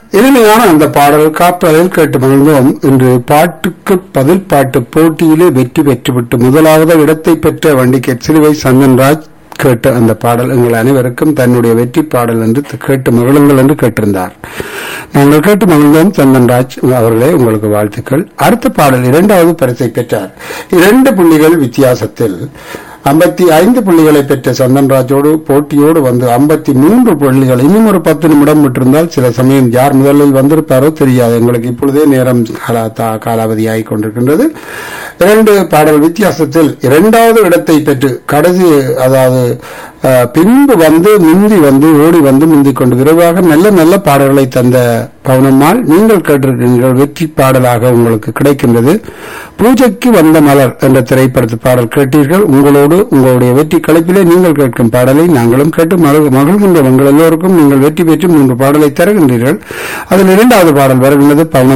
இனிமையான அந்த பாடல் காப்பலில் கேட்டு மகிழ்ந்தோம் இன்று பாட்டுக்கு பதில் பாட்டு போட்டியிலே வெற்றி பெற்றுவிட்டு முதலாவது இடத்தை பெற்ற வண்டிகேட் சிறுவை சந்தன்ராஜ் கேட்ட அந்த பாடல் எங்கள் அனைவருக்கும் தன்னுடைய வெற்றி பாடல் என்று கேட்டு மகிழுங்கள் என்று கேட்டிருந்தார் நாங்கள் கேட்டு மகிழ்ந்தோம் சந்தன்ராஜ் அவர்களே உங்களுக்கு வாழ்த்துக்கள் அடுத்த பாடல் இரண்டாவது பரிசை பெற்றார் இரண்டு புள்ளிகள் வித்தியாசத்தில் ஐம்பத்தி ஐந்து புள்ளிகளை பெற்ற சந்தன்ராஜோடு போட்டியோடு வந்து ஐம்பத்தி மூன்று புள்ளிகள் இன்னும் ஒரு பத்து நிமிடம் விட்டிருந்தால் சில சமயம் யார் முதலில் வந்திருப்பாரோ தெரியாது எங்களுக்கு இப்பொழுதே நேரம் காலா- தா- காலாவதியாகி கொண்டிருக்கின்றது இரண்டு பாடல் வித்தியாசத்தில் இரண்டாவது இடத்தை பெற்று கடைசி அதாவது அஹ், பின்பு வந்து முந்தி வந்து ஓடி வந்து முந்தி கொண்டு விரைவாக நல்ல நல்ல பாடல்களை தந்த பவுனம்மாள் நீங்கள் கேட்டிருக்கிறீர்கள் வெற்றி பாடலாக உங்களுக்கு கிடைக்கின்றது பூஜைக்கு வந்த மலர் என்ற திரைப்படத்து பாடல் கேட்டீர்கள் உங்களோடு உங்களுடைய வெற்றி கலைப்பிலே நீங்கள் கேட்கும் பாடலை நாங்களும் கேட்டு மகிழ்- மகிழ்கின்ற உங்கள் எல்லோருக்கும் நீங்கள் வெற்றி பெற்று மூன்று பாடலை தருகின்றீர்கள் அதில் இரண்டாவது பாடல் வருகின்றது பவுனம்